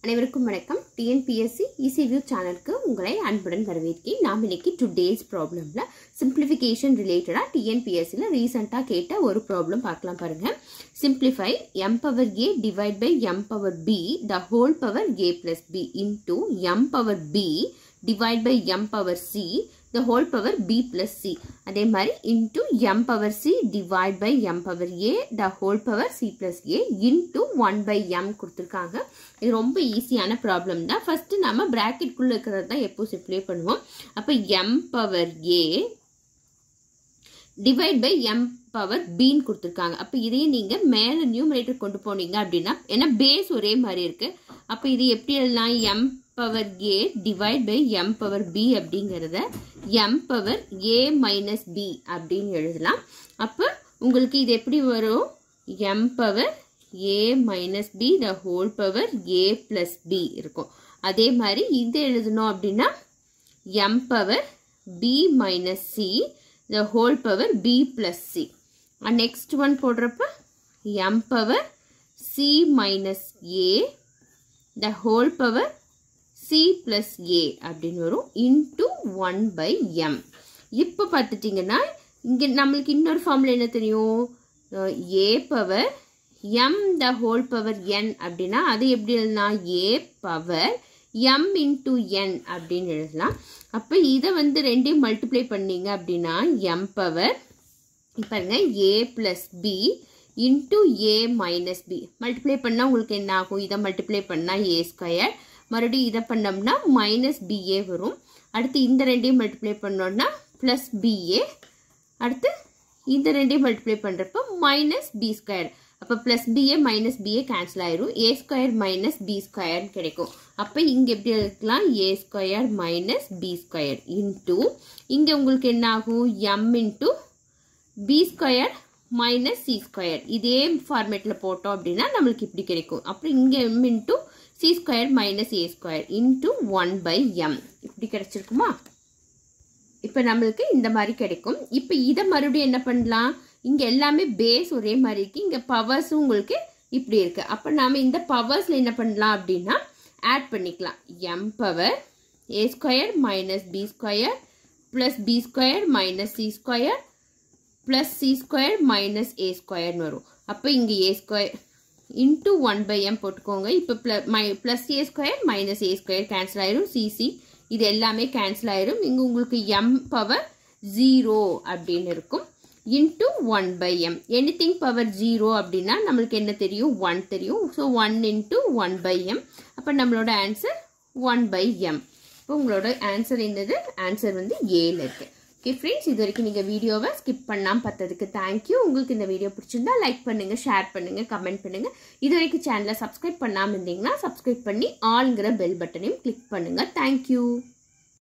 அனைவருக்கும் வணக்கம் டிஎன்பிஎஸ்சி இசிவியூ சேனலுக்கு உங்களை அன்புடன் வரவேற்கிறேன் நாம் இன்னைக்கு டுடேஸ் ப்ராப்ளம்ல சிம்பிளிஃபிகேஷன் ரிலேட்டடாக டிஎன்பிஎஸ்சியில் ரீசெண்டாக கேட்ட ஒரு ப்ராப்ளம் பார்க்கலாம் பாருங்க simplify M power A divide by M power B the whole power A plus B into M power B divide by M power C the whole power B plus C அதே மாதிரி into M power C divide by M power A the whole power C plus A into one by M கொடுத்துருக்காங்க இது ரொம்ப ஈஸியான problem தான் first நம்ம ப்ராக்கெட்குள்ளே இருக்கிறது தான் எப்போ சிப்ளை பண்ணுவோம் அப்போ M power A divide by M power பின்னு கொடுத்துருக்காங்க அப்போ இதையும் நீங்கள் மேலே நியூமரேட்டர் கொண்டு போனீங்க அப்படின்னா ஏன்னா பேஸ் ஒரே மாதிரி இருக்கு அப்போ இது எப்படி எழுதலாம் M power A divide by M power B அப்படிங்கிறத M power A minus B அப்படின்னு எழுதலாம் அப்போ உங்களுக்கு இது எப்படி வரும் M power A minus B the whole power A plus B இருக்கும் அதே மாதிரி இது எழுதணும் அப்படின்னா M power B minus C the whole power B plus C next one போடுறப்ப M power C minus A the whole power C plus A அப்படின்னு வரும் into one by M இப்போ பார்த்துட்டிங்கன்னா இங்கே நம்மளுக்கு இன்னொரு ஃபார்முலா என்ன தெரியும் A power M the whole power N அப்படின்னா அது எப்படி எழுதலாம் A power M into N அப்படின்னு எழுதலாம் அப்போ இதை வந்து ரெண்டையும் மல்டிப்ளை பண்ணீங்க அப்படின்னா எம் பவர் பாருங்க A plus B into A minus B multiply பண்ணால் உங்களுக்கு என்ன ஆகும் இதை மல்டிப்ளை பண்ணால் ஏ ஸ்கொயர் மறுபடியும் இதை பண்ணோம்னா மைனஸ் பிஏ வரும் அடுத்து இந்த ரெண்டையும் மல்டிப்ளை பண்ணோம்னா ப்ளஸ் பிஏ அடுத்து இந்த ரெண்டையும் மல்டிப்ளை பண்ணுறப்போ மைனஸ் பி ஸ்கொயர் அப்போ plus BA minus BA cancel ஆயிரும் ஏ ஸ்கொயர் மைனஸ் பி ஸ்கொயர்னு கிடைக்கும் அப்போ இங்கே எப்படி எழுதிக்கலாம் A square minus B square into இங்கே உங்களுக்கு என்ன ஆகும் M into B square minus C square இதே ஃபார்மேட்டில் போட்டோம் அப்படின்னா நம்மளுக்கு இப்படி கிடைக்கும் அப்புறம் இங்கே M into C square minus A square into one by M இப்படி கிடைச்சிருக்குமா இப்போ நம்மளுக்கு இந்த மாதிரி கிடைக்கும் இப்போ இதை மறுபடியும் என்ன பண்ணலாம் இங்கே எல்லாமே பேஸ் ஒரே மாதிரி இருக்கு இங்கே பவர்ஸும் உங்களுக்கு இப்படி இருக்கு அப்போ நாம இந்த பவர்ஸில் என்ன பண்ணலாம் அப்படின்னா ஆட் பண்ணிக்கலாம் M power A square minus B square plus B square minus C square plus C square minus A ஸ்கொயர்னு வரும் அப்போ இங்கே A square into one by M போட்டுக்கோங்க இப்போ plus A square minus A square cancel ஆயிரும் சிசி இது எல்லாமே கேன்சல் ஆயிரும் இங்கே உங்களுக்கு எம் பவர் ஜீரோ அப்படின்னு இருக்கும் into one by M anything power zero அப்படின்னா நம்மளுக்கு என்ன தெரியும் ஒன் தெரியும் so one into one by M அப்போ நம்மளோட ஆன்சர் ஒன் பை எம் இப்போ உங்களோட ஆன்சர் என்னது ஆன்சர் வந்து ஏல இருக்கு ஓகே ஃப்ரெண்ட்ஸ் இது வரைக்கும் நீங்கள் வீடியோவை ஸ்கிப் பண்ணாமல் பார்த்ததுக்கு தேங்க்யூ உங்களுக்கு இந்த வீடியோ பிடிச்சிருந்தா லைக் பண்ணுங்கள் ஷேர் பண்ணுங்கள் கமெண்ட் பண்ணுங்கள் இது வரைக்கும் சேனலை சப்ஸ்கிரைப் பண்ணாமல் இருந்தீங்கன்னா சப்ஸ்கிரைப் பண்ணி ஆளுங்கிற பெல் பட்டனையும் கிளிக் பண்ணுங்கள் தேங்க்யூ